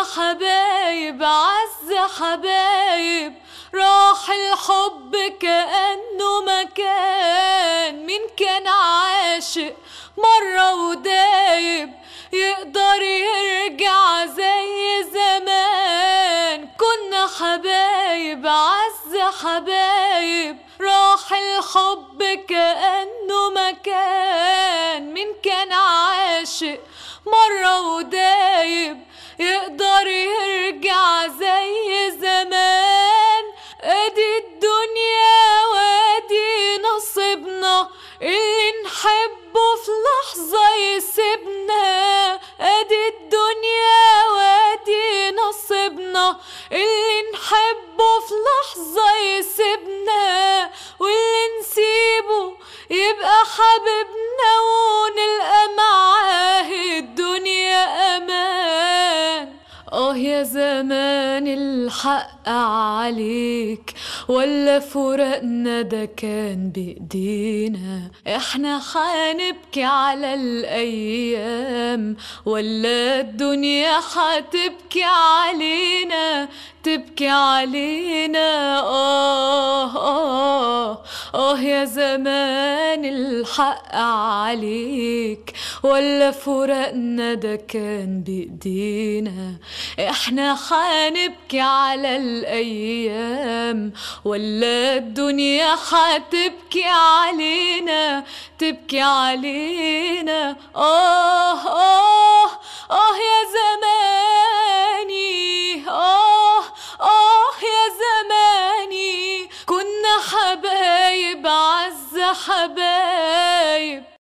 حبايب عز حبايب راح الحب كأنه مكان مين كان عاشق مرة ودايب يقدر يرجع زي زمان كنا حبايب عز حبايب راح الحب كأنه مكان مين كان عاشق مرة ودايب يقدر يرجع زي زمان ادي الدنيا وادي نصيبنا اللي نحبه في لحظة يسيبنا ادي الدنيا وادي نصيبنا اللي نحبه في لحظة يسيبنا واللي نسيبه يبقى حبيبنا ونلقى معاه الدنيا امان اه يا زمان الحق عليك ولا فرقنا ده كان بايدينا احنا حنبكي على الايام ولا الدنيا حتبكي علينا تبكي علينا آه آه آه يا زمان الحق عليك ولا فرقنا ده كان بإيدينا احنا حنبكي على الأيام ولا الدنيا حتبكي علينا تبكي علينا آه آه